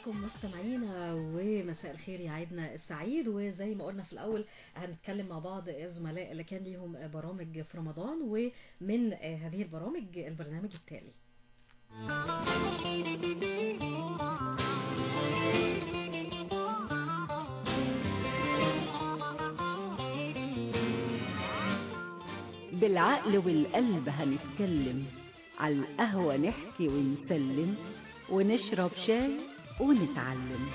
بكم مستمعينا ومساء الخير يعيدنا السعيد وزي ما قلنا في الأول هنتكلم مع بعض الزملاء اللي كان ليهم برامج في رمضان ومن هذه البرامج البرنامج التالي بالعقل والقلب هنتكلم على القهوة نحكي ونسلم ونشرب شاي ونتعلم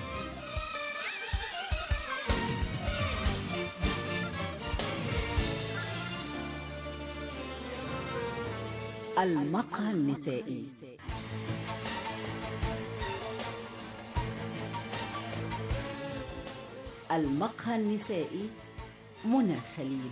المقهى النسائي المقهى النسائي منى خليل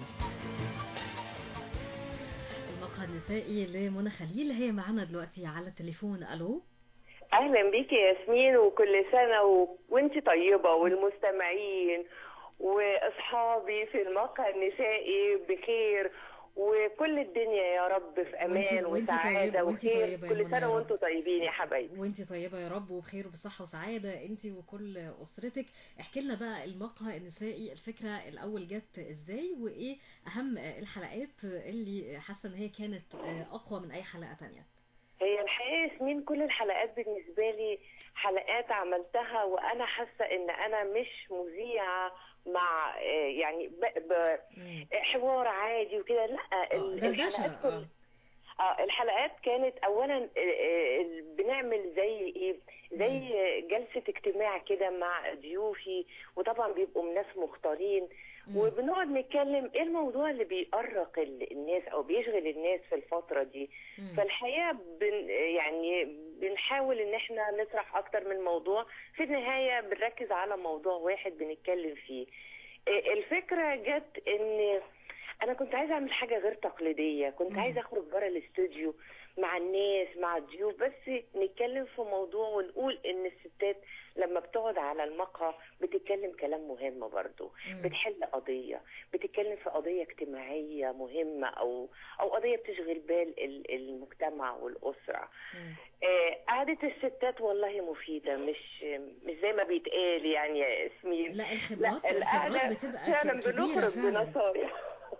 المقهى النسائي لمنى خليل هي معانا دلوقتي على التليفون الو اهلا بيكي يا ياسمين وكل سنه و... وانت طيبه والمستمعين واصحابي في المقهى النسائي بخير وكل الدنيا يا رب في امان وانت وسعاده طيبة وانت وخير طيبة يا كل منى يا سنه رب. وانتم طيبين يا حبايبي وانت طيبة يا رب وبخير وبصحة وسعادة انت وكل اسرتك احكي لنا بقى المقهى النسائي الفكرة الاول جت ازاي وايه اهم الحلقات اللي حاسة ان هي كانت اقوى من اي حلقة تانية هي الحقيقه يا ياسمين كل الحلقات بالنسبه لي حلقات عملتها وانا حاسه ان انا مش مذيعه مع آه، يعني ب... ب... حوار عادي وكده لا ال- دردشة الحلقات اه كل- اه الحلقات كانت اولا آه، آه، بنعمل زي ايه زي جلسه اجتماع كده مع ضيوفي وطبعا بيبقوا ناس مختارين مم. وبنقعد نتكلم ايه الموضوع اللي بيأرق ال- الناس او بيشغل الناس في الفتره دي مم. فالحقيقه بن يعني بنحاول ان احنا نطرح اكتر من موضوع في النهايه بنركز على موضوع واحد بنتكلم فيه إيه الفكره جت ان انا كنت عايزه اعمل حاجه غير تقليديه كنت مم. عايزه اخرج بره الاستوديو مع الناس مع الضيوف بس نتكلم في موضوع ونقول ان الستات لما بتقعد على المقهى بتتكلم كلام مهم برضو مم. بتحل قضيه بتتكلم في قضيه اجتماعيه مهمه او او قضيه بتشغل بال ال- المجتمع والاسره مم. آه، قعدة الستات والله مفيدة مش مش زي ما بيتقال يعني يا ياسمين لا الخبرات لا القعدة الخبرات بتبقى فعلا كبيرة بنخرج فعلا بنصايح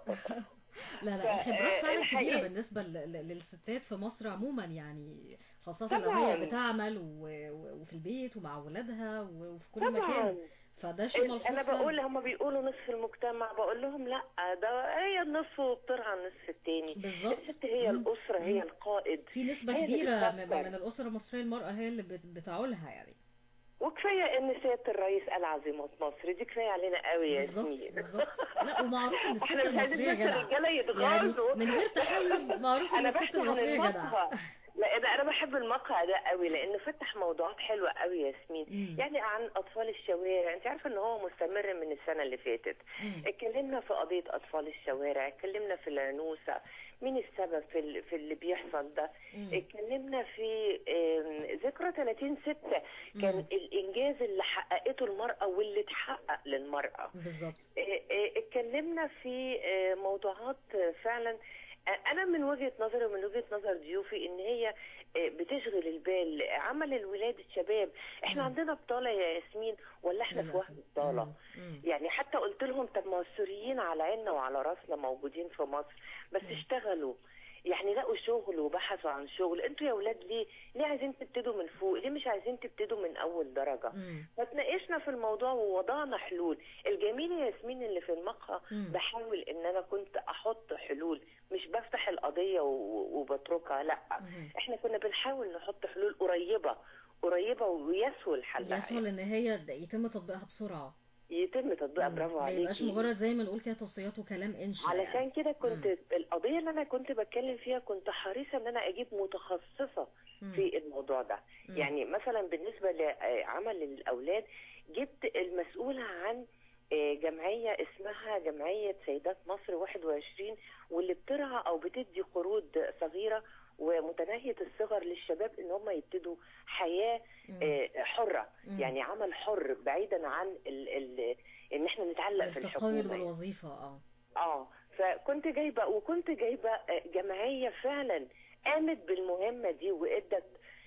لا لا ف- الخبرات آه، فعلا كبيرة الحقيقة- بالنسبة ل- ل- للستات في مصر عموما يعني خاصة لو طبعاً. هي بتعمل و- و- وفي البيت ومع ولادها و- وفي كل طبعا مكان فده شيء ملحوظ انا فعلاً. بقول هم بيقولوا نصف المجتمع بقول لهم لا ده هي النصف وبترعى النصف التاني بالظبط الست هي مم. الاسره هي مم. القائد في نسبة هي اللي كبيرة من بتفكر. من الأسرة المصرية المرأة هي اللي بت- بتعولها يعني وكفايه ان سياده الرئيس قال عظيمه مصر دي كفايه علينا قوي يا بالظبط ياسمين بالظبط لا ومعروف ان الست احنا مش عايزين المصرية بس جدع الرجاله يعني يتغاظوا من غير تحيز معروف ان انا الست بحكي عن المصرية جدع المقهى لا ده انا بحب المقهى ده قوي لانه فتح موضوعات حلوه قوي يا ياسمين مم. يعني عن اطفال الشوارع انت عارفه ان هو مستمر من السنه اللي فاتت مم. اتكلمنا في قضيه اطفال الشوارع اتكلمنا في العنوسه مين السبب في ال- في اللي بيحصل ده مم. اتكلمنا في آم، ذكرى 30 6 كان مم. الانجاز اللي حققته المراه واللي اتحقق للمراه بالظبط إيه إيه اتكلمنا في آه، موضوعات آه، فعلا آه، انا من وجهه نظري ومن وجهه نظر ضيوفي ان هي آه، بتشغل البال عمل الولاد الشباب احنا مم. عندنا بطاله يا ياسمين ولا احنا في للأسف. وهم بطاله مم. مم. يعني حتى قلت لهم طب ما هو السوريين على عيننا وعلى راسنا موجودين في مصر بس مم. اشتغلوا يعني لقوا شغل وبحثوا عن شغل انتوا يا ولاد ليه ليه عايزين تبتدوا من فوق ليه مش عايزين تبتدوا من اول درجه مم. فتناقشنا في الموضوع ووضعنا حلول الجميل يا ياسمين اللي في المقهى مم. بحاول ان انا كنت احط حلول مش بفتح القضيه و- وبتركها لا مم. احنا كنا بنحاول نحط حلول قريبه قريبه ويسهل حلها يسهل ان هي د- يتم تطبيقها بسرعة يتم تطبيقها مم. برافو ما يبقاش عليكي مجرد زي ما نقول كده توصيات وكلام انشاء علشان يعني. كده كنت مم. القضيه اللي انا كنت بتكلم فيها كنت حريصه ان انا اجيب متخصصه مم. في الموضوع ده مم. يعني مثلا بالنسبه لعمل الاولاد جبت المسؤوله عن آه، جمعيه اسمها جمعيه سيدات مصر 21 واللي بترعى او بتدي قروض صغيره ومتناهيه الصغر للشباب ان هم يبتدوا حياه مم. آه، حره مم. يعني عمل حر بعيدا عن ال ال ان احنا نتعلق في التقيد الحكومه بالوظيفة اه اه فكنت جايبه وكنت جايبه آه، جمعيه فعلا قامت بالمهمه دي وادت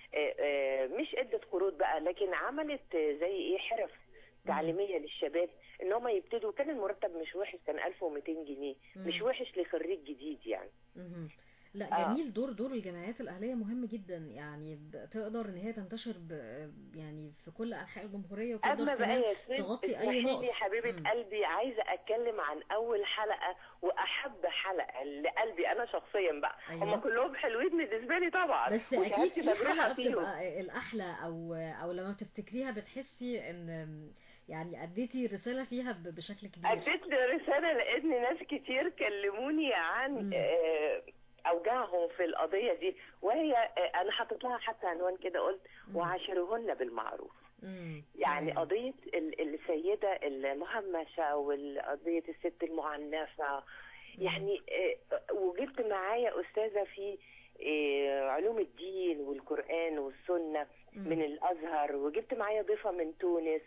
آه، آه، مش ادت قروض بقى لكن عملت آه، زي ايه حرف تعليميه للشباب ان هم يبتدوا كان المرتب مش وحش كان 1200 جنيه مم. مش وحش لخريج جديد يعني مهم. لا آه. جميل دور دور الجمعيات الأهلية مهم جدا يعني بتقدر ان هي تنتشر ب يعني في كل أنحاء الجمهورية وتقدر اما بقى كمان يا ياسمين تغطي اسمحي أي لي نقص حبيبه مم. قلبي عايزه اتكلم عن اول حلقه واحب حلقه لقلبي انا شخصيا بقى أيوة. هم كلهم حلوين بالنسبه لي طبعا بس اكيد وشهادتي في مجروحة حلقه فيهم. بتبقى الاحلى او او لما بتفتكريها بتحسي ان يعني اديتي رساله فيها ب- بشكل كبير اديت رساله لان ناس كتير كلموني عن مم. آه، اوجاعهم في القضيه دي وهي آه، انا حاطط لها حتى عنوان كده قلت مم. وعاشرهن بالمعروف مم. يعني تمام. قضية ال- السيدة المهمشة وقضية الست المعنفة يعني آه، وجبت معايا أستاذة في آه، علوم الدين والقرآن والسنة مم. من الأزهر وجبت معايا ضيفة من تونس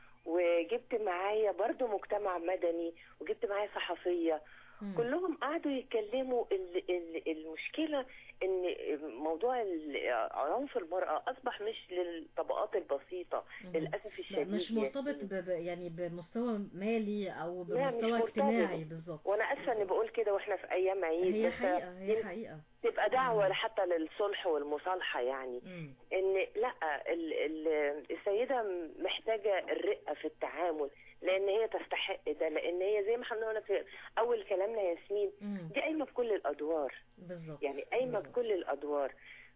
وجبت معايا برضو مجتمع مدني وجبت معايا صحفية مم. كلهم قعدوا يتكلموا ال- ال- المشكلة ان موضوع ال- عنف المرأة اصبح مش للطبقات البسيطة مم. للأسف لا الشديد مش يعني. مرتبط ب... ب- يعني بمستوى مالي او لا، مش بمستوى مرتبط. اجتماعي بالظبط وانا اسفه اني بقول كده واحنا في ايام عيد هي بس حقيقه هي حقيقه تبقى دعوه مم. حتى للصلح والمصالحه يعني مم. ان لا ال ال السيده محتاجه الرقه في التعامل لان هي تستحق ده لان هي زي ما احنا قلنا في اول كلامنا يا ياسمين مم. دي قايمه بكل الادوار بالظبط يعني قايمه بالظبط. بكل الادوار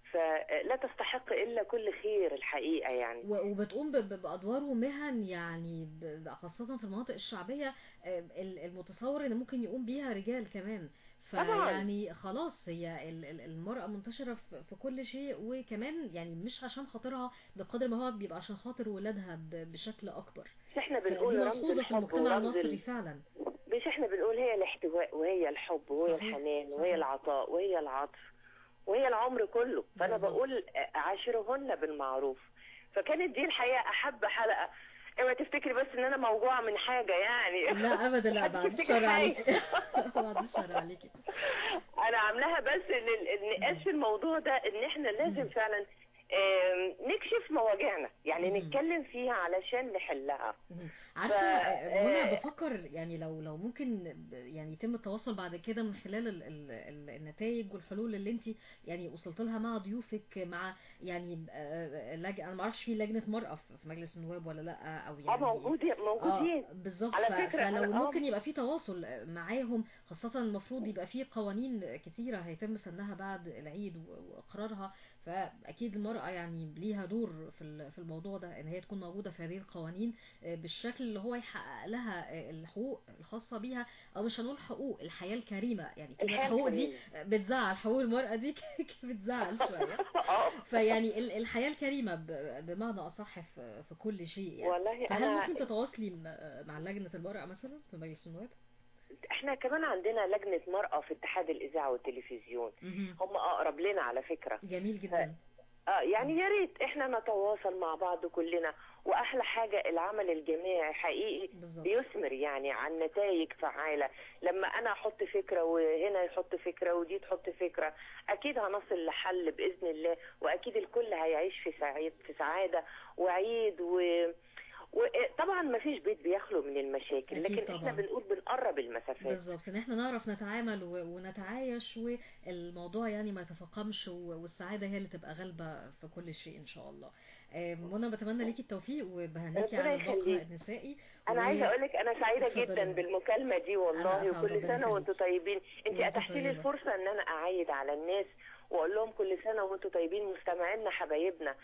فلا تستحق الا كل خير الحقيقه يعني و- وبتقوم ب- ب- بأدوار ومهن يعني ب- خاصة في المناطق الشعبية آه، ال- المتصور ان ممكن يقوم بيها رجال كمان طبعاً. فيعني خلاص هي ال- ال- المرأة منتشرة في في كل شيء وكمان يعني مش عشان خاطرها بقدر ما هو بيبقى عشان خاطر ولادها ب- بشكل أكبر مش احنا فدي بنقول رمز ملحوظة في الحب المجتمع ورمز المصري ال- فعلا مش احنا بنقول هي الاحتواء وهي الحب وهي صحيح، الحنان صحيح. وهي العطاء وهي العطف وهي العمر كله فانا بالظبط. بقول عاشرهن بالمعروف فكانت دي الحقيقه احب حلقه اوعي تفتكري بس ان انا موجوعه من حاجه يعني لا ابدا لا بعد تفتكر الشر حاجة. عليكي بعد الشر عليكي انا عاملاها بس ان النقاش في الموضوع ده ان احنا لازم مم. فعلا آم، نكشف مواجعنا يعني مم. نتكلم فيها علشان نحلها مهم. عارفه ف- وانا آه، بفكر يعني لو لو ممكن ب- يعني يتم التواصل بعد كده من خلال ال ال ال النتائج والحلول اللي انت يعني وصلت لها مع ضيوفك مع يعني آه، لج... انا ما اعرفش في لجنه مرأة في في مجلس النواب ولا لا او اه يعني موجودين اه موجودين بالظبط على ف- فكرة فلو أنا- آه. ممكن يبقى في تواصل معاهم خاصة المفروض يبقى في قوانين كتيرة هيتم سنها بعد العيد و- واقرارها فاكيد المرأة يعني ليها دور في ال- في الموضوع ده ان هي تكون موجودة في هذه القوانين آه، بالشكل اللي هو يحقق لها آه، الحقوق الخاصة بيها او مش هنقول حقوق الحياة الكريمة يعني كلمة الحياة الحقوق دي الكريمة. بتزعل حقوق المرأة دي بتزعل شوية اه فيعني ال- الحياة الكريمة ب- بمعنى أصح في في كل شيء يعني والله فهل انا ممكن تتواصلي م- مع لجنة المرأة مثلا في مجلس النواب؟ احنا كمان عندنا لجنة مرأة في اتحاد الإذاعة والتلفزيون مهم. هم أقرب لنا على فكرة جميل جدا اه يعني يا ريت احنا نتواصل مع بعض كلنا واحلى حاجة العمل الجماعي حقيقي بالظبط بيثمر يعني عن نتائج فعالة لما انا احط فكرة وهنا يحط فكرة ودي تحط فكرة اكيد هنصل لحل باذن الله واكيد الكل هيعيش في سعيد في سعادة وعيد و وطبعا ما فيش بيت بيخلو من المشاكل أكيد لكن احنا طبعاً. بنقول بنقرب المسافات بالظبط ان احنا نعرف نتعامل و- ونتعايش والموضوع يعني ما يتفاقمش و- والسعادة هي اللي تبقى غالبة في كل شيء ان شاء الله آه، منى بتمنى ليكي التوفيق وبهنيكي ربنا على المقهى يخليك. النسائي انا و- عايزه اقول لك انا سعيده اتفضلي. جدا بالمكالمه دي والله أنا أسعد، وكل ربنا سنه يخليك. وانتم طيبين انت وأنت اتحتي لي طيبة. الفرصه ان انا اعيد على الناس واقول لهم كل سنه وانتم طيبين مستمعينا حبايبنا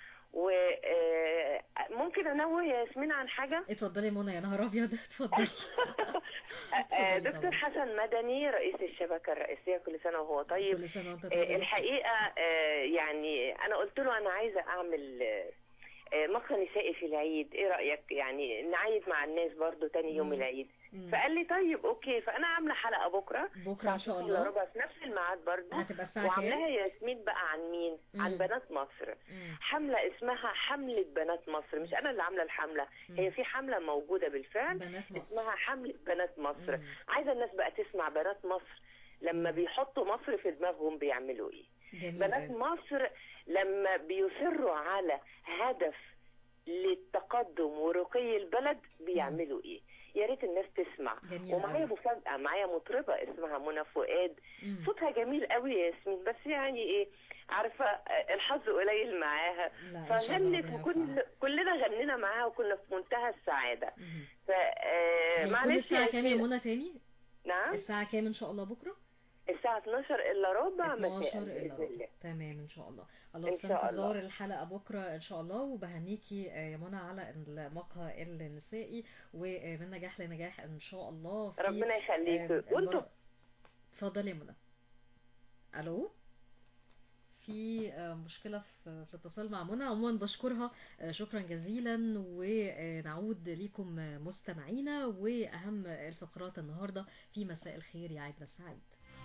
وممكن انوه يا ياسمين عن حاجه اتفضلي يا منى يا نهار ابيض اتفضلي آه، اتفضلي دكتور طبعاً. حسن مدني رئيس الشبكه الرئيسيه كل سنه وهو طيب كل سنة وانت آه، طيب الحقيقه آه، يعني انا قلت له انا عايزه اعمل آه، آه، مقهى نسائي في العيد ايه رايك يعني نعيد مع الناس برضو تاني يوم مم. العيد مم. فقال لي طيب اوكي فانا عامله حلقه بكره بكرة ان شاء الساعة الله ربع في نفس الميعاد برضو هتبقى الساعة وعاملاها كام؟ ياسمين بقى عن مين عن مم. بنات مصر مم. حملة اسمها حملة بنات مصر مش انا اللي عاملة الحملة مم. هي في حملة موجودة بالفعل بنات مصر اسمها حملة بنات مصر مم. عايزة الناس بقى تسمع بنات مصر لما مم. بيحطوا مصر في دماغهم بيعملوا ايه جميل بنات أوي. مصر لما بيصروا على هدف للتقدم ورقي البلد بيعملوا ايه يا ريت الناس تسمع جميل ومعايا أوي. مفاجأة معايا مطربة اسمها منى فؤاد مم. صوتها جميل قوي يا ياسمين بس يعني ايه عارفة آه، الحظ قليل معاها لا إن شاء الله فغنت ربنا وكل يوفقها. كلنا غنينا معاها وكنا في منتهى السعادة مم. ف آه، هيكون معلش الساعة يا كام يا ياسمين. منى تاني؟ نعم الساعة كام إن شاء الله بكرة؟ الساعة 12 إلا ربع 12 مساء إلا بإذن ربع الله تمام إن شاء الله إن الله في شاء انتظار الله. الحلقة بكرة إن شاء الله وبهنيكي آه، يا منى على المقهى النسائي ومن نجاح لنجاح إن شاء الله في ربنا يخليك آه، وانتوا المر- اتفضلي يا منى الو في آه، مشكلة في في الاتصال مع منى عموما بشكرها آه، شكرا جزيلا ونعود ليكم آه، مستمعينا وأهم الفقرات النهاردة في مساء الخير يا عيد السعيد